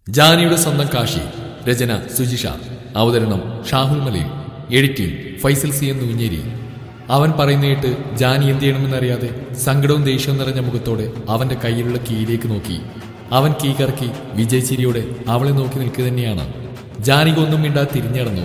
ജാനിയുടെ സ്വന്തം കാശി രചന സുജിഷ അവതരണം ഷാഹുൽ മലയിൽ എഡിറ്റിംഗ് ഫൈസൽ സി എന്ന് ഉഞ്ഞേരി അവൻ പറയുന്ന കേട്ട് ജാനി എന്ത് ചെയ്യണമെന്നറിയാതെ സങ്കടവും ദേഷ്യവും നിറഞ്ഞ മുഖത്തോടെ അവന്റെ കയ്യിലുള്ള കീയിലേക്ക് നോക്കി അവൻ കീ കറക്കി വിജയ് അവളെ നോക്കി നിൽക്കുക തന്നെയാണ് ജാനിക ഒന്നും മിണ്ടാതെ തിരിഞ്ഞടന്നു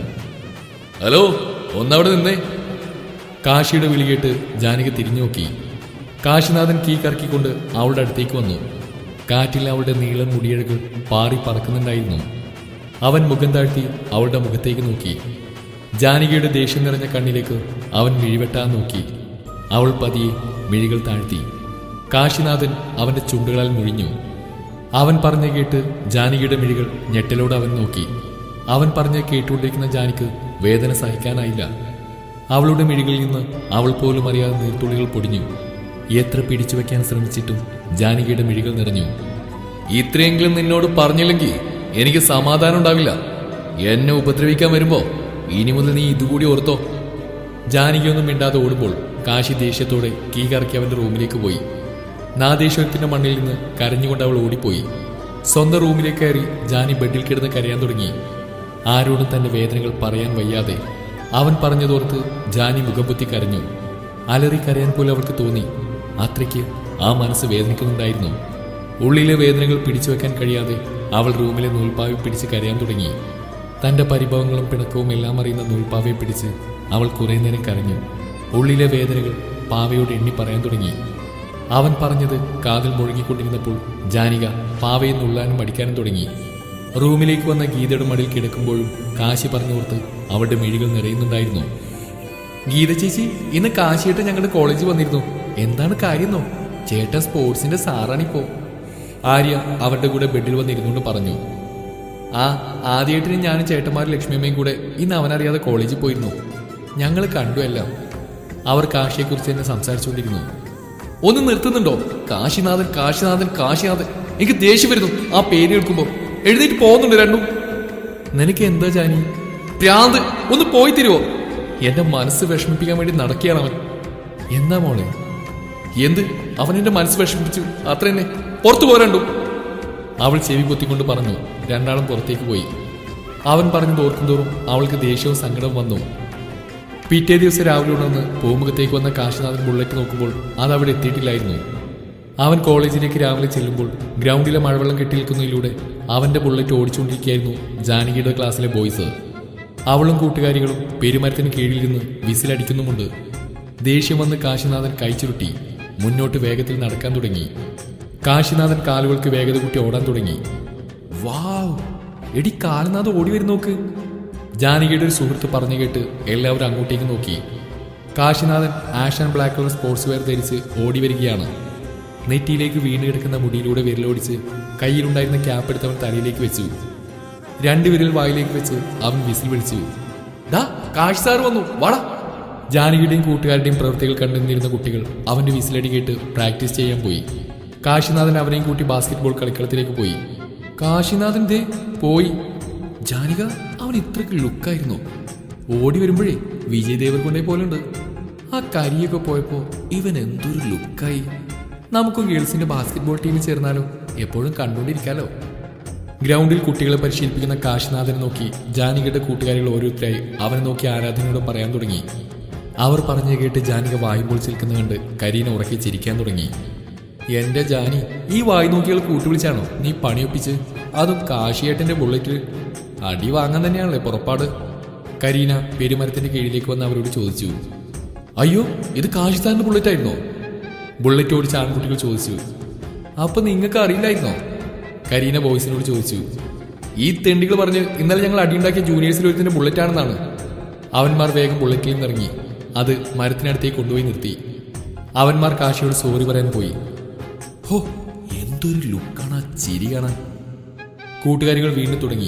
ഹലോ ഒന്നവിടെ നിന്നേ കാശിയുടെ വിളി കേട്ട് ജാനിക തിരിഞ്ഞു നോക്കി കാശിനാഥൻ കീ കറക്കിക്കൊണ്ട് അവളുടെ അടുത്തേക്ക് വന്നു കാറ്റിൽ അവളുടെ നീളം മുടിയഴകൾ പാറി പറക്കുന്നുണ്ടായിരുന്നു അവൻ മുഖം താഴ്ത്തി അവളുടെ മുഖത്തേക്ക് നോക്കി ജാനകിയുടെ ദേഷ്യം നിറഞ്ഞ കണ്ണിലേക്ക് അവൻ മിഴിവെട്ടാൻ നോക്കി അവൾ പതിയെ മിഴികൾ താഴ്ത്തി കാശിനാഥൻ അവന്റെ ചുണ്ടുകളാൽ മുഴിഞ്ഞു അവൻ പറഞ്ഞ കേട്ട് ജാനകിയുടെ മിഴികൾ ഞെട്ടലോടെ അവൻ നോക്കി അവൻ പറഞ്ഞ കേട്ടുകൊണ്ടിരിക്കുന്ന ജാനിക്ക് വേദന സഹിക്കാനായില്ല അവളുടെ മിഴികളിൽ നിന്ന് അവൾ പോലും അറിയാതെ നീർത്തുള്ളികൾ പൊടിഞ്ഞു എത്ര പിടിച്ചു വെക്കാൻ ശ്രമിച്ചിട്ടും ജാനകിയുടെ മിഴികൾ നിറഞ്ഞു ഇത്രയെങ്കിലും നിന്നോട് പറഞ്ഞില്ലെങ്കിൽ എനിക്ക് സമാധാനം ഉണ്ടാവില്ല എന്നെ ഉപദ്രവിക്കാൻ വരുമ്പോ ഇനി മുതൽ നീ ഇതുകൂടി ഓർത്തോ ജാനകിയൊന്നും മിണ്ടാതെ ഓടുമ്പോൾ കാശി ദേഷ്യത്തോടെ കീ കറക്കി അവന്റെ റൂമിലേക്ക് പോയി നാദേശ്വരത്തിന്റെ മണ്ണിൽ നിന്ന് കരഞ്ഞുകൊണ്ട് അവൾ ഓടിപ്പോയി സ്വന്തം റൂമിലേക്ക് കയറി ജാനി ബെഡിൽ കിടന്ന് കരയാൻ തുടങ്ങി ആരോടും തന്റെ വേദനകൾ പറയാൻ വയ്യാതെ അവൻ പറഞ്ഞതോർത്ത് ജാനി മുഖംപൊത്തി കരഞ്ഞു അലറി കരയാൻ പോലും അവൾക്ക് തോന്നി അത്രയ്ക്ക് ആ മനസ്സ് വേദനിക്കുന്നുണ്ടായിരുന്നു ഉള്ളിലെ വേദനകൾ പിടിച്ചു വെക്കാൻ കഴിയാതെ അവൾ റൂമിലെ നൂൽപ്പാവെ പിടിച്ച് കരയാൻ തുടങ്ങി തന്റെ പരിഭവങ്ങളും പിണക്കവും എല്ലാം അറിയുന്ന നൂൽപ്പാവയെ പിടിച്ച് അവൾ കുറെ നേരം കരഞ്ഞു ഉള്ളിലെ വേദനകൾ പാവയോട് എണ്ണി പറയാൻ തുടങ്ങി അവൻ പറഞ്ഞത് കാതിൽ മുഴങ്ങിക്കൊണ്ടിരുന്നപ്പോൾ ജാനിക പാവയെ നുള്ളാനും മടിക്കാനും തുടങ്ങി റൂമിലേക്ക് വന്ന ഗീതയുടെ മടിയിൽ കിടക്കുമ്പോഴും കാശി പറഞ്ഞോർത്ത് അവളുടെ മിഴികൾ നിറയുന്നുണ്ടായിരുന്നു ഗീത ചേച്ചി ഇന്ന് കാശിയേട്ടൻ ഞങ്ങളുടെ കോളേജിൽ വന്നിരുന്നു എന്താണ് കാര്യന്നോ ചേട്ടൻ സ്പോർട്സിന്റെ സാറാണിപ്പോ ആര്യ അവരുടെ കൂടെ ബെഡിൽ വന്നിരുന്നുകൊണ്ട് പറഞ്ഞു ആ ആദ്യമായിട്ട് ഞാനും ചേട്ടന്മാരും ലക്ഷ്മിയമ്മയും കൂടെ ഇന്ന് അവനറിയാതെ കോളേജിൽ പോയിരുന്നു ഞങ്ങൾ കണ്ടു എല്ലാം അവർ കാശിയെക്കുറിച്ച് തന്നെ സംസാരിച്ചുകൊണ്ടിരുന്നു ഒന്ന് നിർത്തുന്നുണ്ടോ കാശിനാഥൻ കാശിനാഥൻ കാശിനാഥൻ എനിക്ക് ദേഷ്യം വരുന്നു ആ പേര് കേൾക്കുമ്പോ എഴുന്നേറ്റ് പോകുന്നുണ്ട് രണ്ടും നിനക്ക് എന്താ ജാനി പ്രാന്ത് ഒന്ന് പോയി തരുവോ എന്റെ മനസ്സ് വിഷമിപ്പിക്കാൻ വേണ്ടി നടക്കുകയാണ് അവൻ എന്താ മോളെ എന്ത് അവൻ എന്റെ മനസ്സ് വിഷമിപ്പിച്ചു അത്ര തന്നെ പുറത്തു പോരണ്ടു അവൾ ചെവി പൊത്തിക്കൊണ്ട് പറഞ്ഞു രണ്ടാളും പുറത്തേക്ക് പോയി അവൻ പറഞ്ഞത് ഓർക്കുന്തോറും അവൾക്ക് ദേഷ്യവും സങ്കടവും വന്നു പിറ്റേ ദിവസം രാവിലെ ഉണർന്ന് പൂമുഖത്തേക്ക് വന്ന കാശിനാഥൻ ബുള്ളറ്റ് നോക്കുമ്പോൾ അത് അവിടെ എത്തിയിട്ടില്ലായിരുന്നു അവൻ കോളേജിലേക്ക് രാവിലെ ചെല്ലുമ്പോൾ ഗ്രൗണ്ടിലെ മഴവെള്ളം കെട്ടിനിൽക്കുന്നതിലൂടെ അവന്റെ ബുള്ളറ്റ് ഓടിച്ചുകൊണ്ടിരിക്കുകയായിരുന്നു ജാനകിയുടെ ക്ലാസ്സിലെ ബോയ്സ് അവളും കൂട്ടുകാരികളും പെരുമരത്തിന് കീഴിലിരുന്ന് വിസിലടിക്കുന്നുമുണ്ട് ദേഷ്യം വന്ന് കാശിനാഥൻ കൈച്ചുരുട്ടി മുന്നോട്ട് വേഗത്തിൽ നടക്കാൻ തുടങ്ങി കാശിനാഥൻ കാലുകൾക്ക് വേഗത കൂട്ടി ഓടാൻ തുടങ്ങി വാവ് എടി കാലനാഥ് ഓടി വരും നോക്ക് ജാനകിയുടെ ഒരു സുഹൃത്ത് പറഞ്ഞു കേട്ട് എല്ലാവരും അങ്ങോട്ടേക്ക് നോക്കി Kashinathan ash and black colour sportswear ധരിച്ച് ഓടി വരികയാണ് നെറ്റിയിലേക്ക് വീണ് കിടക്കുന്ന മുടിയിലൂടെ വിരലോടിച്ച് കയ്യിലുണ്ടായിരുന്ന ക്യാപ്പ് എടുത്തവൻ തലയിലേക്ക് വെച്ചു രണ്ട് വിരൽ വായിലേക്ക് വെച്ച് അവൻ വിസിൽ വിളിച്ചു ദാ കാശ് സാർ വന്നു വാടാ ജാനകിയുടെയും കൂട്ടുകാരുടെയും പ്രവൃത്തികൾ കണ്ടുനിന്നിരുന്ന കുട്ടികൾ അവന്റെ വിസിലടി കേട്ട് പ്രാക്ടീസ് ചെയ്യാൻ പോയി കാശിനാഥൻ അവനെയും കൂട്ടി ബാസ്കറ്റ്ബോൾ കളിക്കളത്തിലേക്ക് പോയി കാശിനാഥൻ ദേ പോയി ജാനിക അവൻ ഇത്രക്ക് ലുക്കായിരുന്നു ഓടി വരുമ്പോഴേ വിജയ് ദേവർകൊണ്ടേ പോലുണ്ട് ആ കരിയൊക്കെ പോയപ്പോ ഇവൻ എന്തൊരു ലുക്കായി നമുക്കും ഗേൾസിന്റെ ബാസ്കറ്റ്ബോൾ ടീമിൽ ചേർന്നാലോ എപ്പോഴും കണ്ടുകൊണ്ടിരിക്കാലോ ഗ്രൗണ്ടിൽ കുട്ടികളെ പരിശീലിപ്പിക്കുന്ന കാശിനാഥനെ നോക്കി ജാനികയുടെ കൂട്ടുകാരികൾ ഓരോരുത്തരായി അവനെ നോക്കി ആരാധനയോട് പറയാൻ തുടങ്ങി അവർ പറഞ്ഞു കേട്ട് ജാനിക വായു പൊളിച്ചിരിക്കുന്ന കണ്ട് കരീന ഉറക്കി ചിരിക്കാൻ തുടങ്ങി എന്റെ ജാനി ഈ വായു നോക്കികൾ കൂട്ടുവിളിച്ചാണോ നീ പണിയൊപ്പിച്ച് അതും കാശിയേട്ടന്റെ ബുള്ളറ്റിൽ അടി വാങ്ങാൻ തന്നെയാണല്ലേ പുറപ്പാട് കരീന പെരുമരത്തിന്റെ കീഴിലേക്ക് വന്ന് അവരോട് ചോദിച്ചു അയ്യോ ഇത് കാശിസ്ഥാന്റെ ബുള്ളറ്റ് ആയിരുന്നോ ബുള്ളറ്റ് ഓടിച്ച ആൺകുട്ടികൾ ചോദിച്ചു അപ്പൊ നിങ്ങൾക്ക് അറിയില്ലായിരുന്നോ കരീന ബോയ്സിനോട് ചോദിച്ചു ഈ തെണ്ടികൾ പറഞ്ഞ് ഇന്നലെ ഞങ്ങൾ അടിയുണ്ടാക്കിയ ജൂനിയേഴ്സിൽ ഒരുത്തിന്റെ ബുള്ളറ്റ് ആണെന്നാണ് അവന്മാർ വേഗം ബുള്ളറ്റിൽ നിന്നിറങ്ങി അത് മരത്തിനടുത്തേക്ക് കൊണ്ടുപോയി നിർത്തി അവന്മാർ കാശിയോട് സോറി പറയാൻ പോയി ഹോ എന്തൊരു ലുക്കാണ് ആ ചിരി കാണാൻ കൂട്ടുകാരികൾ വീണ്ടും തുടങ്ങി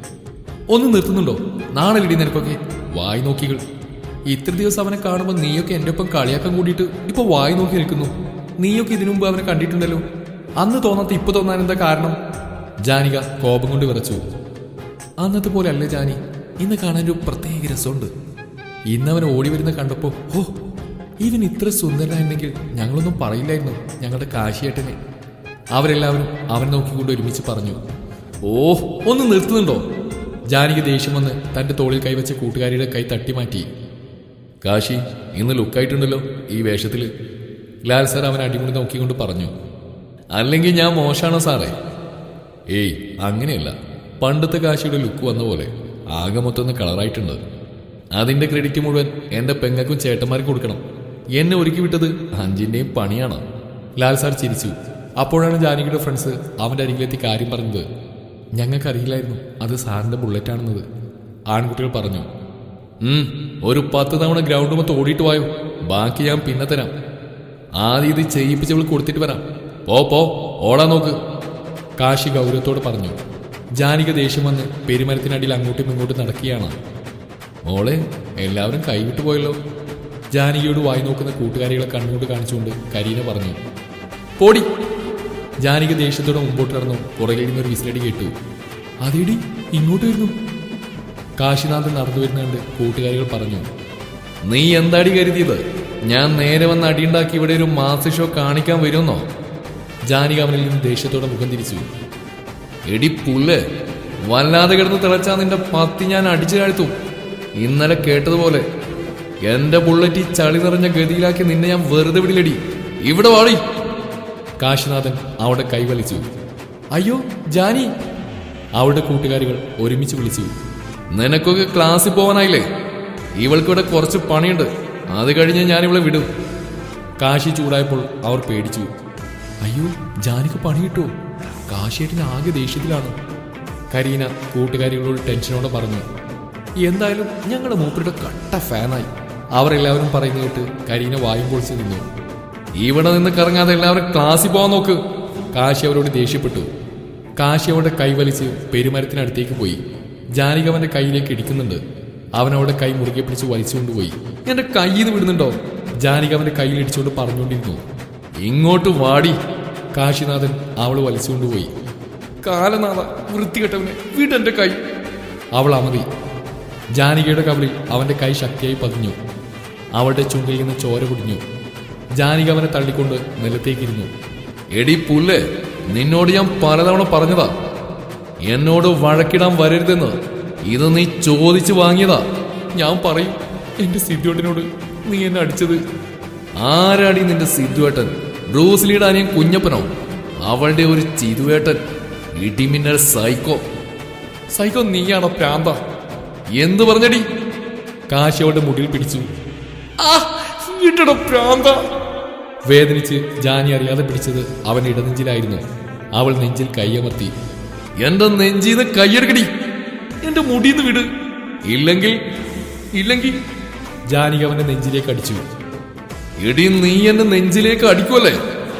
ഒന്ന് നിർത്തുന്നുണ്ടോ നാളെ ഇടി നിനക്കൊക്കെ വായി നോക്കികൾ ഇത്ര ദിവസം അവനെ കാണുമ്പോൾ നീയൊക്കെ എൻ്റെ ഒപ്പം കളിയാക്കാൻ കൂടിയിട്ട് ഇപ്പൊ വായി നോക്കി നിൽക്കുന്നു നീയൊക്കെ ഇതിനു മുമ്പ് അവനെ കണ്ടിട്ടുണ്ടല്ലോ അന്ന് തോന്നാത്ത ഇപ്പൊ തോന്നാൻ എന്താ കാരണം ജാനിക കോപം കൊണ്ട് വിറച്ചു അന്നത്തെ പോലെ അല്ലേ ജാനി ഇന്ന് കാണാൻ ഒരു പ്രത്യേക രസമുണ്ട് ഇന്ന് അവൻ ഓടി വരുന്ന കണ്ടപ്പോ ഹോ ഇവൻ ഇത്ര സുന്ദരനായിരുന്നെങ്കിൽ ഞങ്ങളൊന്നും പറയില്ലായിരുന്നു ഞങ്ങളുടെ കാശിയേട്ടനെ അവരെല്ലാവരും അവൻ നോക്കിക്കൊണ്ട് ഒരുമിച്ച് പറഞ്ഞു ഓ ഒന്ന് നിർത്തുന്നുണ്ടോ ജാനകി ദേഷ്യം വന്ന് തന്റെ തോളിൽ കൈവച്ച കൂട്ടുകാരിയുടെ കൈ തട്ടി മാറ്റി കാശി ഇന്ന് ലുക്കായിട്ടുണ്ടല്ലോ ഈ വേഷത്തില് ലാൽ സാർ അവൻ അടിമുടി നോക്കിക്കൊണ്ട് പറഞ്ഞു അല്ലെങ്കിൽ ഞാൻ മോശാണോ സാറേ ഏയ് അങ്ങനെയല്ല പണ്ടത്തെ കാശിയുടെ ലുക്ക് വന്ന പോലെ ആകെ മൊത്തം ഒന്ന് കളറായിട്ടുണ്ട് അതിന്റെ ക്രെഡിറ്റ് മുഴുവൻ എന്റെ പെങ്ങൾക്കും ചേട്ടന്മാർക്കും കൊടുക്കണം എന്നെ ഒരുക്കി വിട്ടത് അഞ്ചിന്റെയും പണിയാണ് ലാൽ സാർ ചിരിച്ചു അപ്പോഴാണ് ജാനകിയുടെ ഫ്രണ്ട്സ് അവന്റെ അരികിലെത്തി കാര്യം പറഞ്ഞത് ഞങ്ങൾക്കറിയില്ലായിരുന്നു അത് സാറിന്റെ ബുള്ളറ്റാണെന്നത് ആൺകുട്ടികൾ പറഞ്ഞു ഉം, ഒരു പത്ത് തവണ ഗ്രൗണ്ട് മൊത്തം ഓടിയിട്ട് വായോ ബാക്കി ഞാൻ പിന്നെ തരാം ആദ്യം ഇത് ചെയ്യിപ്പിച്ചവൾ കൊടുത്തിട്ട് വരാം പോ പോ ഓടാൻ നോക്ക് കാശി ഗൗരവത്തോട് പറഞ്ഞു ജാനിക ദേഷ്യം വന്ന് പെരുമരത്തിനടിയിൽ അങ്ങോട്ടും ഇങ്ങോട്ടും നടക്കുകയാണ് മോളെ എല്ലാവരും കൈവിട്ടു പോയല്ലോ ജാനകിയോട് വായി നോക്കുന്ന കൂട്ടുകാരികളെ കണ്ണുകൊണ്ട് കാണിച്ചുകൊണ്ട് കരീന പറഞ്ഞു പോടി ജാനകി ദേഷ്യത്തോടെ മുമ്പോട്ട് നടന്നു പുറകിൽ നിന്നൊരു വിസിലടി കേട്ടു അതേടി ഇങ്ങോട്ട് വരുന്നു കാശിനാഥൻ നടന്നു വരുന്നുണ്ട് കൂട്ടുകാരികൾ പറഞ്ഞു നീ എന്താടി കരുതിയത് ഞാൻ നേരെ വന്ന് അടിയുണ്ടാക്കി ഇവിടെ ഒരു മാസ ഷോ കാണിക്കാൻ വരുമെന്നോ ജാനിക അവനിൽ നിന്ന് ദേഷ്യത്തോടെ മുഖം തിരിച്ചു എടി പുല്ല് വല്ലാതെ കിടന്ന് തിളച്ചാ നിന്റെ പത്തി ഞാൻ അടിച്ചു താഴ്ത്തും ഇന്നലെ കേട്ടതുപോലെ എന്റെ ബുള്ളറ്റ് ഈ ചളി നിറഞ്ഞ ഗതിയിലാക്കി നിന്നെ ഞാൻ വെറുതെ വിടിലടി ഇവിടെ വാടി കാശിനാഥൻ അവിടെ കൈവലിച്ചു അയ്യോ ജാനി അവളുടെ കൂട്ടുകാരികൾ ഒരുമിച്ച് വിളിച്ചു നിനക്കൊക്കെ ക്ലാസ്സിൽ പോവാനായില്ലേ ഇവൾക്കിവിടെ കുറച്ച് പണിയുണ്ട് അത് കഴിഞ്ഞ് ഞാൻ ഇവളെ വിടും കാശി ചൂടായപ്പോൾ അവർ പേടിച്ചു അയ്യോ ജാനിക്ക് പണി കിട്ടുമോ കാശിയേട്ടിന് ആകെ ദേഷ്യത്തിലാണ് കരീന കൂട്ടുകാരികളോട് ടെൻഷനോടെ പറഞ്ഞു എന്തായാലും ഞങ്ങളുടെ മൂപ്പരുടെ കട്ട ഫാനായി അവർ എല്ലാവരും പറയുന്ന കേട്ട് കരീന വായും പൊളിച്ച് നിന്നു ഇവിടെ നിന്ന് കറങ്ങാതെ എല്ലാവരും ക്ലാസ്സിൽ പോകാൻ നോക്ക് കാശി അവരോട് ദേഷ്യപ്പെട്ടു കാശി അവരുടെ കൈവലിച്ച് പെരുമരത്തിനടുത്തേക്ക് പോയി ജാനിക അവന്റെ കൈയിലേക്ക് ഇടിക്കുന്നുണ്ട് അവൻ അവളുടെ കൈ മുറുകെ പിടിച്ച് വലിച്ചുകൊണ്ടുപോയി എന്റെ കയ്യിൽ നിന്ന് വിടുന്നുണ്ടോ ജാനിക അവന്റെ കയ്യിൽ ഇടിച്ചുകൊണ്ട് പറഞ്ഞുകൊണ്ടിരുന്നു ഇങ്ങോട്ട് വാടി കാശിനാഥൻ അവള് വലിച്ചുകൊണ്ടുപോയി കാലനാഥ വൃത്തികെട്ടവനെ വിടെന്റെ കൈ അവൾ അമതി ജാനികയുടെ കവിളിൽ അവന്റെ കൈ ശക്തിയായി പതിഞ്ഞു അവളുടെ ചുണ്ടിൽ നിന്ന് ചോര കുടിഞ്ഞു ജാനിക അവനെ തള്ളിക്കൊണ്ട് നിലത്തേക്കിരുന്നു എടി പുല്ല് നിന്നോട് ഞാൻ പലതവണ പറഞ്ഞതാ എന്നോട് വഴക്കിടാൻ വരരുതെന്ന് ഇത് നീ ചോദിച്ചു വാങ്ങിയതാ ഞാൻ പറയും എന്റെ സിദ്ധുവേട്ടനോട് നീ എന്നെ അടിച്ചത് ആരാടി നിന്റെ സിദ്ധുവേട്ടൻ ബ്രൂസ്ലിയുടെ അനിയൻ കുഞ്ഞപ്പനോ അവളുടെ ഒരു ചിതുവേട്ടൻ ഇടിമിന്നൽ സൈക്കോ സൈക്കോ നീയാണോ പ്രാന്ത എന്ത് പറഞ്ഞടി കാശി അവളുടെ മുടിയിൽ പിടിച്ചു ആ വിടടോ പ്രാന്ത വേദനിച്ച് ജാനി അറിയാതെ പിടിച്ചത് അവൻ ഇടനെഞ്ചിലായിരുന്നു അവൾ നെഞ്ചിൽ കൈയമർത്തി എന്റെ നെഞ്ചിന്ന് കൈയെടുക്കടി എന്റെ മുടിന്ന് വിട് ഇല്ലെങ്കിൽ ഇല്ലെങ്കിൽ ജാനിക അവന്റെ നെഞ്ചിലേക്ക് അടിച്ചു എടി നീ എന്റെ നെഞ്ചിലേക്ക് അടിക്കുമല്ലേ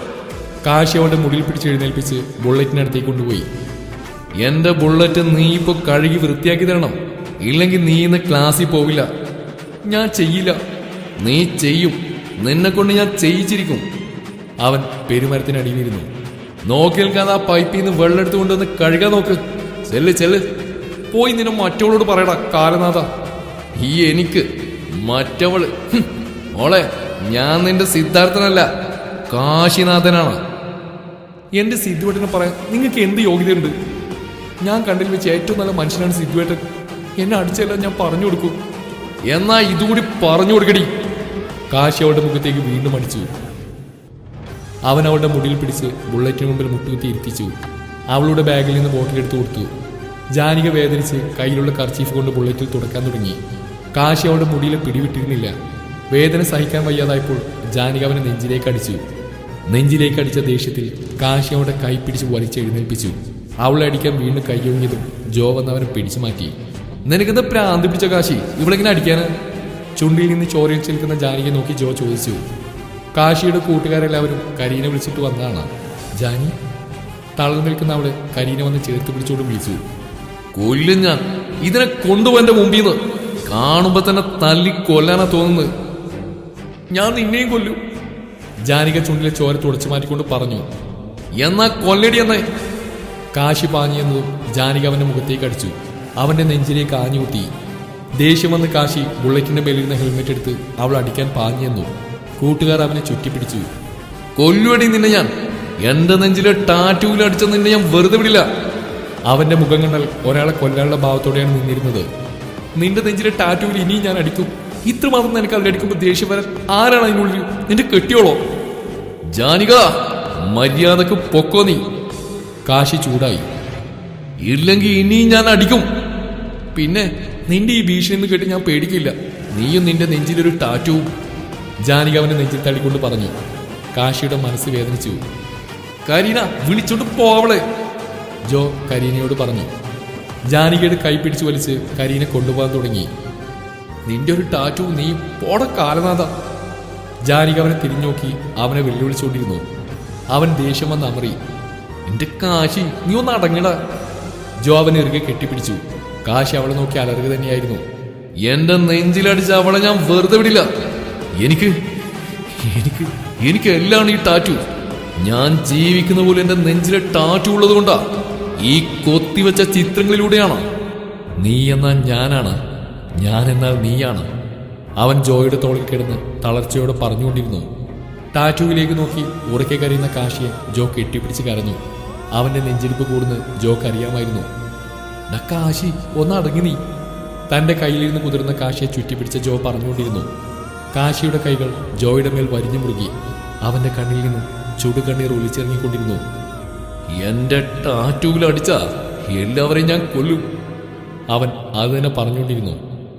കാശി അവന്റെ മുടിയിൽ പിടിച്ച് എഴുന്നേൽപ്പിച്ച് ബുള്ളറ്റിനടുത്തേക്ക് കൊണ്ടുപോയി എന്റെ ബുള്ളറ്റ് നീ ഇപ്പൊ കഴുകി വൃത്തിയാക്കി തരണം ഇല്ലെങ്കിൽ നീ ഇന്ന് ക്ലാസ്സിൽ പോവില്ല ഞാൻ ചെയ്യില്ല നീ ചെയ്യും നിന്നെ കൊണ്ട് ഞാൻ ചെയ്യിച്ചിരിക്കും അവൻ പെരുമരത്തിനടിയിലിരുന്നു നോക്കി നിൽക്കാതെ ആ പൈപ്പിൽ നിന്ന് വെള്ളം എടുത്ത് കൊണ്ടുവന്ന് കഴുകാൻ നോക്ക് ചെല്ല് ചെല്ല് പോയി നിന്നെ മറ്റവളോട് പറയടാ കാലനാഥ ഈ എനിക്ക് മറ്റവള് ഹും, മോളെ ഞാൻ നിന്റെ സിദ്ധാർത്ഥനല്ല കാശിനാഥനാണ് എന്റെ സിദ്ധുവേട്ടനെ പറയാൻ നിങ്ങൾക്ക് എന്ത് യോഗ്യതയുണ്ട് ഞാൻ കണ്ടിൽ വെച്ച് ഏറ്റവും നല്ല മനുഷ്യനാണ് സിദ്ധുവേട്ടൻ എന്നെ അടിച്ചെല്ലാം ഞാൻ പറഞ്ഞു കൊടുക്കും എന്നാ ഇതുകൂടി പറഞ്ഞു കൊടുക്കടി കാശി അവളുടെ മുഖത്തേക്ക് വീണ്ടും അടിച്ചു അവൻ അവളുടെ മുടിയിൽ പിടിച്ച് ബുള്ളറ്റിന് മുമ്പിൽ മുട്ടുകുത്തി ഇരുത്തിച്ചു അവളുടെ ബാഗിൽ നിന്ന് ബോട്ടിൽ എടുത്തു കൊടുത്തു ജാനിക വേദനിച്ച് കയ്യിലുള്ള കർച്ചീഫ് കൊണ്ട് ബുള്ളറ്റിൽ തുടക്കാൻ തുടങ്ങി കാശി അവളുടെ മുടിയിൽ പിടിവിട്ടിരുന്നില്ല വേദന സഹിക്കാൻ വയ്യാതായപ്പോൾ ജാനിക അവനെ നെഞ്ചിലേക്ക് അടിച്ചു നെഞ്ചിലേക്ക് അടിച്ച ദേഷ്യത്തിൽ കാശി അവളുടെ കൈ പിടിച്ച് വലിച്ചെഴുന്നേൽപ്പിച്ചു അവളെ അടിക്കാൻ വീണ്ടും കയ്യൊങ്ങിയതും ജോ വന്നവനെ പിടിച്ചു മാറ്റി നിനക്കെന്താ പ്രാന്തി പിടിച്ച കാശി ഇവളെങ്ങനെ അടിക്കാന് ചുണ്ടിൽ നിന്ന് ചോരയിൽ ചെലുക്കുന്ന ജാനിയെ നോക്കി ജോ ചോദിച്ചു കാശിയുടെ കൂട്ടുകാരെല്ലാവരും കരീനെ വിളിച്ചിട്ട് വന്നതാണ് ജാനി തളർന്നു നിൽക്കുന്ന അവള് കരീനെ വന്ന് ചേർത്ത് പിടിച്ചോണ്ട് വിളിച്ചു കൊല്ലും ഞാൻ ഇതിനെ കൊണ്ടുപോന്റെ മുമ്പിൽ നിന്ന് കാണുമ്പോ തന്നെ തല്ലി കൊല്ലാനാ തോന്നുന്നത് ഞാൻ നിന്നെയും കൊല്ലും ജാനിക ചുണ്ടിലെ ചോര തുടച്ചു മാറ്റിക്കൊണ്ട് പറഞ്ഞു എന്നാ കൊല്ലടി എന്നേ കാശി പാഞ്ഞെന്നതും ജാനിക അവന്റെ മുഖത്തേക്ക് അടിച്ചു അവന്റെ നെഞ്ചിലേക്ക് ആഞ്ഞുകൂട്ടി ദേഷ്യം വന്ന് കാശി ബുള്ളറ്റിന്റെ മേലിരുന്ന ഹെൽമെറ്റ് എടുത്ത് അവൾ അടിക്കാൻ പാഞ്ഞെന്നു കൂട്ടുകാർ അവനെ ചുറ്റിപ്പിടിച്ചു കൊല്ലുവടി നിന്നെ ഞാൻ എന്റെ നെഞ്ചിലെ ടാറ്റൂവിൽ അടിച്ച നിന്നെ ഞാൻ വെറുതെ വിടില്ല അവന്റെ മുഖം കണ്ടാൽ ഒരാളെ കൊല്ലാനുള്ള ഭാവത്തോടെയാണ് നിന്നിരുന്നത് നിന്റെ നെഞ്ചിലെ ടാറ്റൂവിൽ ഇനിയും ഞാൻ അടിക്കും ഇത്രമാത്രം നിനക്ക് അതിൽ അടിക്കുമ്പോൾ ദേഷ്യം വരാൻ ആരാണ് അതിനുള്ളിൽ നിന്റെ കെട്ടിയോളോ ജാനിക മര്യാദക്ക് പൊക്കോ നീ കാശി ചൂടായി ഇല്ലെങ്കിൽ ഇനിയും ഞാൻ അടിക്കും പിന്നെ നിന്റെ ഈ ഭീഷണി കേട്ട് ഞാൻ പേടിക്കില്ല നീയും നിന്റെ നെഞ്ചിലൊരു ടാറ്റുവും ജാനിക അവന്റെ നെഞ്ചിൽ തള്ളിക്കൊണ്ട് പറഞ്ഞു കാശിയുടെ മനസ്സ് വേദനിച്ചു കരീന വിളിച്ചോണ്ട് പോവളെ ജോ കരീനയോട് പറഞ്ഞു ജാനികയുടെ കൈ പിടിച്ചു വലിച്ച് കരീനെ കൊണ്ടുപോകാൻ തുടങ്ങി നിന്റെ ഒരു ടാറ്റു നീ പോട കാലനാഥ ജാനിക അവനെ തിരിഞ്ഞു നോക്കി അവനെ വെല്ലുവിളിച്ചുകൊണ്ടിരുന്നു അവൻ ദേഷ്യം വന്ന് അമറി നിന്റെ കാശി നീ ഒന്ന് അടങ്ങടാ ജോ അവനെ ഇറുകെ കെട്ടിപ്പിടിച്ചു കാശി അവളെ നോക്കി അലറുക തന്നെയായിരുന്നു എന്റെ നെഞ്ചിലടിച്ച അവളെ ഞാൻ വെറുതെ വിടില്ല എനിക്ക് എനിക്ക് എനിക്ക് എല്ലാം ഈ ടാറ്റു ഞാൻ ജീവിക്കുന്ന പോലെ എന്റെ നെഞ്ചിലെ ടാറ്റു ഉള്ളത് കൊണ്ടാ ഈ കൊത്തിവെച്ച ചിത്രങ്ങളിലൂടെയാണ് നീ എന്നാൽ ഞാനാണ് ഞാൻ എന്നാൽ നീയാണ് അവൻ ജോയുടെ തോളിൽ കിടന്ന് തളർച്ചയോടെ പറഞ്ഞുകൊണ്ടിരുന്നു ടാറ്റുവിലേക്ക് നോക്കി ഉറക്കെ കരയുന്ന കാശിയെ ജോ കെട്ടിപ്പിടിച്ച് കരഞ്ഞു അവന്റെ നെഞ്ചിടിപ്പ് കൂടുന്ന് ജോക്ക് അറിയാമായിരുന്നു "ഡാ കാശി ഒന്ന് അടങ്ങി നീ തന്റെ കയ്യിലിരുന്ന് കുതിർന്ന കാശിയെ ചുറ്റിപ്പിടിച്ച ജോ പറഞ്ഞുകൊണ്ടിരുന്നു കാശിയുടെ കൈകൾ ജോയുടെ മേൽ വരിഞ്ഞു മുറുകി അവന്റെ കണ്ണിൽ നിന്നും ചുടുകണ്ണീർ ഒലിച്ചിറങ്ങിക്കൊണ്ടിരുന്നു എന്റെ ടാറ്റൂവിൽ അടിച്ച എല്ലാവരെയും ഞാൻ കൊല്ലും അവൻ അത് തന്നെ പറഞ്ഞുകൊണ്ടിരുന്നു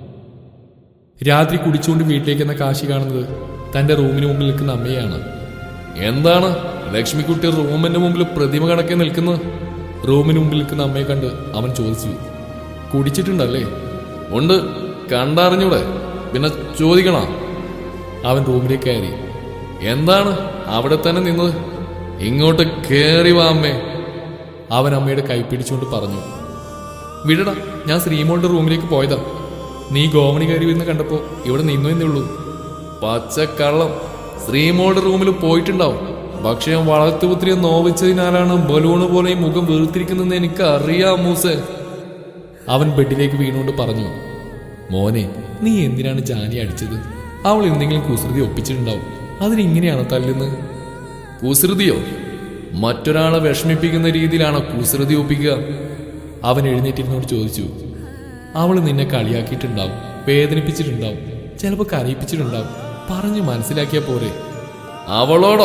രാത്രി കുടിച്ചുകൊണ്ട് വീട്ടിലേക്ക് എന്ന കാശി കാണുന്നത് തന്റെ റൂമിന് മുമ്പിൽ നിൽക്കുന്ന അമ്മയാണ് എന്താണ് ലക്ഷ്മിക്കുട്ടി റൂമിന്റെ മുമ്പിൽ പ്രതിമ കണക്കെ നിൽക്കുന്നത് റൂമിന് മുമ്പിൽ നിൽക്കുന്ന അമ്മയെ കണ്ട് അവൻ ചോദിച്ചു കുടിച്ചിട്ടുണ്ടല്ലേ ഉണ്ട് കണ്ടറിഞ്ഞൂടെ പിന്നെ ചോദിക്കണ അവൻ റൂമിലേക്ക് കയറി എന്താണ് അവിടെ തന്നെ നിന്നത് ഇങ്ങോട്ട് കേറി വാ അമ്മേ അവൻ അമ്മയുടെ കൈ പിടിച്ചുകൊണ്ട് പറഞ്ഞു വിടടാ ഞാൻ ശ്രീമോളുടെ റൂമിലേക്ക് പോയതാ നീ ഗോമണി കയറി വരുന്ന കണ്ടപ്പോ ഇവിടെ നിന്നു എന്നേ ഉള്ളൂ പച്ചക്കള്ളം ശ്രീമോളുടെ റൂമിൽ പോയിട്ടുണ്ടാവും പക്ഷെ ഞാൻ വളർത്തുപുത്രിയെ നോവിച്ചതിനാലാണ് ബലൂണ് പോലെ ഈ മുഖം വീർത്തിരിക്കുന്നതെന്ന് എനിക്ക് അറിയാം മൂസേ അവൻ ബെഡിലേക്ക് വീണുകൊണ്ട് പറഞ്ഞു മോനെ നീ എന്തിനാണ് ജാനി അടിച്ചത് അവൾ എന്തെങ്കിലും കുസൃതി ഒപ്പിച്ചിട്ടുണ്ടാവും അതിനിങ്ങനെയാണോ തല്ലുന്നത് കുസൃതിയോ മറ്റൊരാളെ വിഷമിപ്പിക്കുന്ന രീതിയിലാണോ കുസൃതി ഒപ്പിക്കുക അവൻ എഴുന്നേറ്റിരുന്നോട് ചോദിച്ചു അവൾ നിന്നെ കളിയാക്കിയിട്ടുണ്ടാവും വേദനിപ്പിച്ചിട്ടുണ്ടാവും ചിലപ്പോൾ കരയിപ്പിച്ചിട്ടുണ്ടാവും പറഞ്ഞു മനസ്സിലാക്കിയ പോരെ അവളോടോ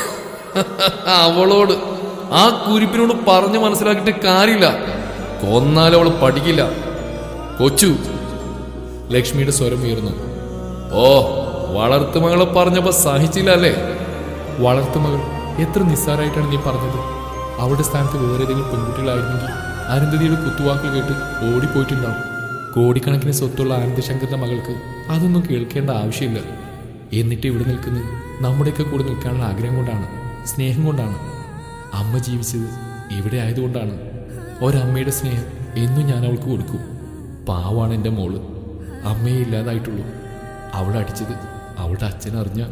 അവളോട് ആ കുരിപ്പിനോട് പറഞ്ഞു മനസ്സിലാക്കിയിട്ട് കാര്യമില്ല കൊന്നാലും അവള് പഠിക്കില്ല കൊച്ചു ലക്ഷ്മിയുടെ സ്വരം ഉയർന്നു ഓ വളർത്തുമകളെ പറഞ്ഞപ്പോ സഹിച്ചില്ല അല്ലേ വളർത്തുമകൾ എത്ര നിസ്സാരായിട്ടാണ് നീ പറഞ്ഞത് അവളുടെ സ്ഥാനത്ത് വേറെ ഏതെങ്കിലും പെൺകുട്ടികളായിരുന്നെങ്കിൽ അരുന്ധതിയുടെ കുത്തുവാക്കുകൾ കേട്ട് ഓടിപ്പോയിട്ടുണ്ടാവും കോടിക്കണക്കിന് സ്വത്തുള്ള ആനന്ദശങ്കറിന്റെ മകൾക്ക് അതൊന്നും കേൾക്കേണ്ട ആവശ്യമില്ല എന്നിട്ട് ഇവിടെ നിൽക്കുന്നത് നമ്മുടെയൊക്കെ കൂടെ നിൽക്കാനുള്ള ആഗ്രഹം കൊണ്ടാണ് സ്നേഹം കൊണ്ടാണ് അമ്മ ജീവിച്ചത് ഇവിടെ ആയതുകൊണ്ടാണ് ഒരമ്മയുടെ സ്നേഹം എന്നും ഞാൻ അവൾക്ക് കൊടുക്കും പാവാണ് എൻ്റെ മോള് അമ്മയെ ഇല്ലാതായിട്ടുള്ളൂ അവൾ അടിച്ചത് അവളുടെ അച്ഛൻ അറിഞ്ഞ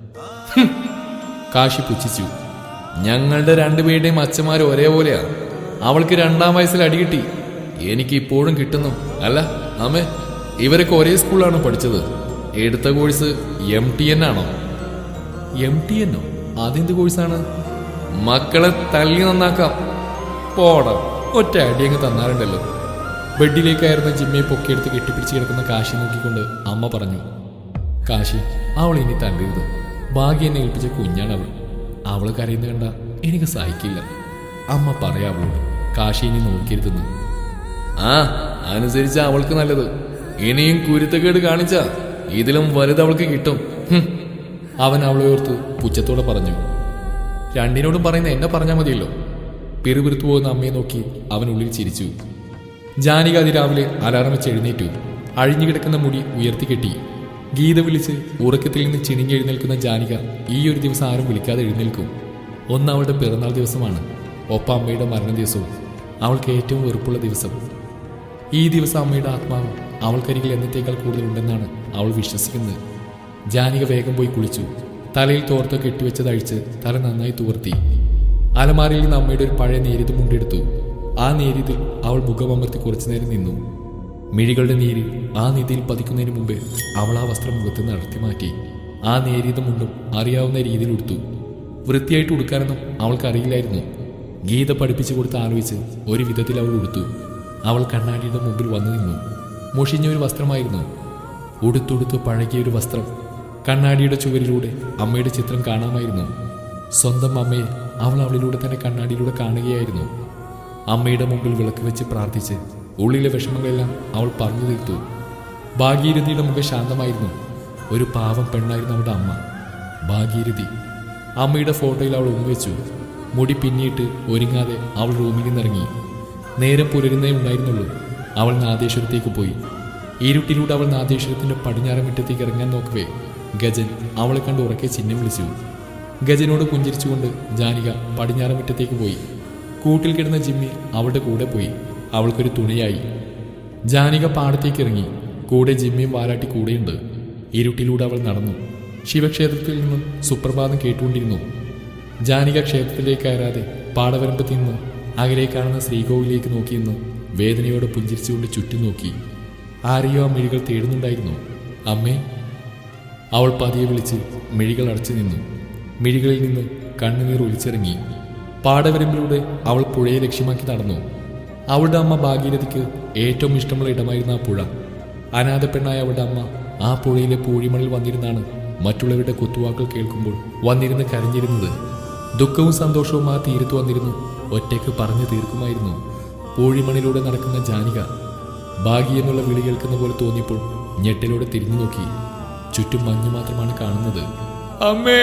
കാശി പുച്ഛിച്ചു ഞങ്ങളുടെ രണ്ടുപേരുടെയും അച്ഛന്മാർ ഒരേപോലെയാ അവൾക്ക് രണ്ടാം വയസ്സിൽ അടി കിട്ടി എനിക്ക് ഇപ്പോഴും കിട്ടുന്നു അല്ല അമ്മേ ഇവരൊക്കെ ഒരേ സ്കൂളിലാണ് പഠിച്ചത് എടുത്ത കോഴ്സ് എം ടി എൻ ആണോ എം ടി എന്നോ അതെന്ത് കോഴ്സാണ് മക്കളെ തല്ലി നന്നാക്കാം പോടാ ഒറ്റ അടി അങ്ങ് തന്നാറുണ്ടല്ലോ ബെഡിലേക്കായിരുന്ന ജിമ്മയെ പൊക്കിയെടുത്ത് കെട്ടിപ്പിടിച്ച് കിടക്കുന്ന കാശി നോക്കിക്കൊണ്ട് അമ്മ പറഞ്ഞു കാശി അവൾ ഇനി തല്ലരുത് ഭാഗ്യം എന്നെ ഏൽപ്പിച്ച കുഞ്ഞാണ് അവൾ അവള് കരയുന്ന കണ്ട എനിക്ക് സഹിക്കില്ല അമ്മ പറയാവളോട് കാശി ഇനി നോക്കിയിരുത്തുന്നു ആ അനുസരിച്ച അവൾക്ക് നല്ലത് ഇനിയും കുരുത്തക്കേട് കാണിച്ച ഇതിലും വലുത് അവൾക്ക് കിട്ടും ഹും. അവൻ അവളെ ഓർത്ത് പുച്ഛത്തോടെ പറഞ്ഞു രണ്ടിനോടും പറയുന്ന എന്നെ പറഞ്ഞാൽ മതിയല്ലോ പിറുപിറുത്തു പോകുന്ന അമ്മയെ നോക്കി അവൻ ഉള്ളിൽ ചിരിച്ചു ജാനിക അതിരാവിലെ അലാറം വെച്ച് എഴുന്നേറ്റു അഴിഞ്ഞു കിടക്കുന്ന മുടി ഉയർത്തി കെട്ടി ഗീത വിളിച്ച് ഉറക്കത്തിൽ നിന്ന് ചിണിഞ്ഞെഴുന്നേൽക്കുന്ന ജാനിക ഈ ഒരു ദിവസം ആരും വിളിക്കാതെ എഴുന്നേൽക്കും ഒന്ന് അവളുടെ പിറന്നാൾ ദിവസമാണ് ഒപ്പം അമ്മയുടെ മരണ ദിവസവും അവൾക്ക് ഏറ്റവും വെറുപ്പുള്ള ദിവസം ഈ ദിവസം അമ്മയുടെ ആത്മാവ് അവൾക്കരികിൽ എന്നത്തേക്കാൾ കൂടുതലുണ്ടെന്നാണ് അവൾ വിശ്വസിക്കുന്നത് ജാനിക വേഗം പോയി കുളിച്ചു തലയിൽ തോർത്ത് കെട്ടിവെച്ചത് അഴിച്ച് തല നന്നായി തുവർത്തി അലമാരയിൽ നിന്ന് അമ്മയുടെ ഒരു പഴയ നേരിത് മുണ്ടെടുത്തു ആ നേരിതിൽ അവൾ മുഖമമർത്തി കുറച്ചു നേരം നിന്നു മിഴികളുടെ നീരിൽ ആ നിധിയിൽ പതിക്കുന്നതിന് മുമ്പേ അവൾ ആ വസ്ത്രം മുഖത്ത് നിന്ന് അടർത്തി മാറ്റി ആ നേരിയത് മുണ്ടും അറിയാവുന്ന രീതിയിൽ ഉടുത്തു വൃത്തിയായിട്ട് ഉടുക്കാനൊന്നും അവൾക്ക് അറിയില്ലായിരുന്നു ഗീത പഠിപ്പിച്ചു കൊടുത്ത് ആലോചിച്ച് ഒരു വിധത്തിൽ അവൾ ഉടുത്തു അവൾ കണ്ണാടിയുടെ മുമ്പിൽ വന്നു നിന്നു മുഷിഞ്ഞ ഒരു വസ്ത്രമായിരുന്നു ഉടുത്തുടുത്ത് പഴകിയ ഒരു വസ്ത്രം കണ്ണാടിയുടെ ചുവരിലൂടെ അമ്മയുടെ ചിത്രം കാണാമായിരുന്നു സ്വന്തം അമ്മയെ അവൾ അവളിലൂടെ തന്നെ കണ്ണാടിയിലൂടെ കാണുകയായിരുന്നു അമ്മയുടെ മുമ്പിൽ വിളക്ക് വെച്ച് പ്രാർത്ഥിച്ച് ഉള്ളിലെ വിഷമങ്ങളെല്ലാം അവൾ പറഞ്ഞു തീർത്തു ഭാഗീരഥിയുടെ മുഖം ശാന്തമായിരുന്നു ഒരു പാവം പെണ്ണായിരുന്നു അവളുടെ അമ്മ ഭാഗീരഥി അമ്മയുടെ ഫോട്ടോയിൽ അവൾ ഉമ്മവെച്ചു മുടി പിന്നിയിട്ട് ഒരുങ്ങാതെ അവൾ റൂമിൽ നിന്നിറങ്ങി നേരം പുലരുന്നേ ഉണ്ടായിരുന്നുള്ളൂ അവൾ നാദേശ്വരത്തേക്ക് പോയി ഇരുട്ടിലൂടെ അവൾ നാദേശ്വരത്തിന്റെ പടിഞ്ഞാറൻ മുറ്റത്തേക്ക് ഇറങ്ങാൻ നോക്കവേ ഗജൻ അവളെ കണ്ട് ഉറക്കെ ചിഹ്നം വിളിച്ചു ഗജനോട് പുഞ്ചിരിച്ചുകൊണ്ട് ജാനിക പടിഞ്ഞാറൻ മുറ്റത്തേക്ക് പോയി കൂട്ടിൽ കിടന്ന ജിമ്മി അവളുടെ കൂടെ പോയി അവൾക്കൊരു തുണയായി ജാനിക പാടത്തേക്ക് ഇറങ്ങി കൂടെ ജിമ്മിയും വാലാട്ടി കൂടെയുണ്ട് ഇരുട്ടിലൂടെ അവൾ നടന്നു ശിവക്ഷേത്രത്തിൽ നിന്നും സുപ്രഭാതം കേട്ടുകൊണ്ടിരുന്നു ജാനിക ക്ഷേത്രത്തിലേക്ക് കയറാതെ പാടവരമ്പത്തിൽ നിന്ന് അകലെ കാണുന്ന ശ്രീകോവിലേക്ക് നോക്കി നിന്ന് വേദനയോടെ പുഞ്ചിരിച്ചുകൊണ്ട് ചുറ്റും നോക്കി ആരെയോ ആ മിഴികൾ തേടുന്നുണ്ടായിരുന്നു അമ്മേ അവൾ പതിയെ വിളിച്ച് മിഴികൾ അടച്ചു നിന്നു മിഴികളിൽ നിന്ന് കണ്ണുനീർ ഒലിച്ചിറങ്ങി പാടവരമ്പിലൂടെ അവൾ പുഴയെ ലക്ഷ്യമാക്കി നടന്നു അവളുടെ അമ്മ ഭാഗീരഥിക്ക് ഏറ്റവും ഇഷ്ടമുള്ള ഇടമായിരുന്നു ആ പുഴ അനാഥ പെണ്ണായ അവളുടെ അമ്മ ആ പുഴയിലെ പൂഴിമണിൽ വന്നിരുന്നാണ് മറ്റുള്ളവരുടെ കുത്തുവാക്കൾ കേൾക്കുമ്പോൾ വന്നിരുന്ന് കരഞ്ഞിരുന്നത് ദുഃഖവും സന്തോഷവും ആ തീരത്ത് വന്നിരുന്നു ഒറ്റയ്ക്ക് പറഞ്ഞു തീർക്കുമായിരുന്നു പൂഴിമണിലൂടെ നടക്കുന്ന ജാനിക ഭാഗി എന്നുള്ള വിളി കേൾക്കുന്ന പോലെ തോന്നിയപ്പോൾ ഞെട്ടലോടെ തിരിഞ്ഞു നോക്കി ചുറ്റും മഞ്ഞ് മാത്രമാണ് കാണുന്നത് അമ്മേ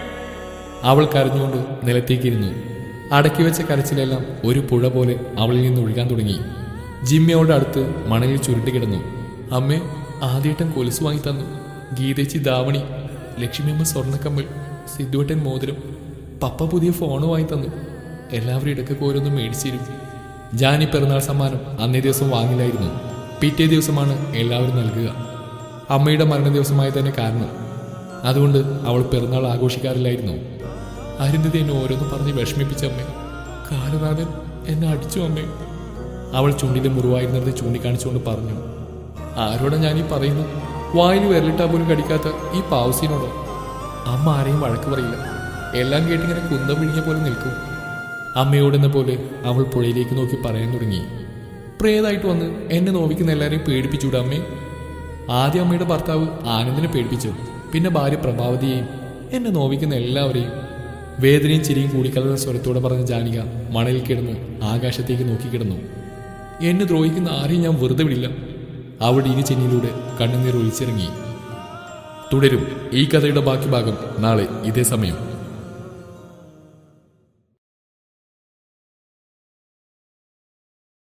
അവൾ കരഞ്ഞുകൊണ്ട് നിലത്തേക്കിരുന്നു അടക്കി വെച്ച കരച്ചിലെല്ലാം ഒരു പുഴ പോലെ അവളിൽ നിന്ന് ഒഴുകാൻ തുടങ്ങി ജിമ്മി അവളുടെ അടുത്ത് മണലിൽ ചുരുട്ടി കിടന്നു അമ്മേ ആദ്യേട്ടൻ കൊലുസ് വാങ്ങി തന്നു ഗീതേച്ചി ദാവണി ലക്ഷ്മിയമ്മ സ്വർണ്ണക്കമ്മൽ സിദ്ധുവേട്ടൻ മോതിരം പപ്പ പുതിയ ഫോൺ വാങ്ങി തന്നു എല്ലാവരും ഇടയ്ക്കൊക്കെ ഓരോന്നും മേടിച്ചിരും ജാനി പിറന്നാൾ സമ്മാനം അന്നേ ദിവസം വാങ്ങില്ലായിരുന്നു പിറ്റേ ദിവസമാണ് എല്ലാവരും നൽകുക അമ്മയുടെ മരണ ദിവസമായി തന്നെ കാരണം അതുകൊണ്ട് അവൾ പിറന്നാൾ ആഘോഷിക്കാറില്ലായിരുന്നു അരുന്ധതി എന്നെ ഓരോന്ന് പറഞ്ഞ് വിഷമിപ്പിച്ച അമ്മേ കാലനാഥൻ എന്നെ അടിച്ചു അമ്മേ അവൾ ചുണ്ടിന്റെ മുറിവായിരുന്നത് ചൂണ്ടിക്കാണിച്ചുകൊണ്ട് പറഞ്ഞു ആരോടാ ഞാൻ ഈ പറയുന്നു വായിൽ വിരലിട്ടാ പോലും കടിക്കാത്ത ഈ പാവസിനോടോ അമ്മ ആരെയും വഴക്ക് പറയില്ല എല്ലാം കേട്ടിങ്ങനെ കുന്തം വിഴിഞ്ഞ പോലെ നിൽക്കും അമ്മയോടെന്ന പോലെ അവൾ പുഴയിലേക്ക് നോക്കി പറയാൻ തുടങ്ങി പ്രേതായിട്ട് വന്ന് എന്നെ നോവിക്കുന്ന എല്ലാവരെയും പേടിപ്പിച്ചൂടെ അമ്മേ ആദ്യം അമ്മയുടെ ഭർത്താവ് ആനന്ദിനെ പേടിപ്പിച്ചു പിന്നെ ഭാര്യ പ്രഭാവതിയെയും എന്നെ നോവിക്കുന്ന എല്ലാവരെയും വേദനയും ചിരിയും കൂടിക്കലർന്ന സ്വരത്തോടെ പറഞ്ഞ ജാനിക മണലിൽ കിടന്ന് ആകാശത്തേക്ക് നോക്കിക്കിടന്നു എന്നെ ദ്രോഹിക്കുന്ന ആരെയും ഞാൻ വെറുതെ വിടില്ല അവിടെ ഇരു ചെന്നിലൂടെ കണ്ണുനീർ ഒഴിച്ചിറങ്ങി തുടരും ഈ കഥയുടെ ബാക്കി ഭാഗം നാളെ ഇതേ സമയം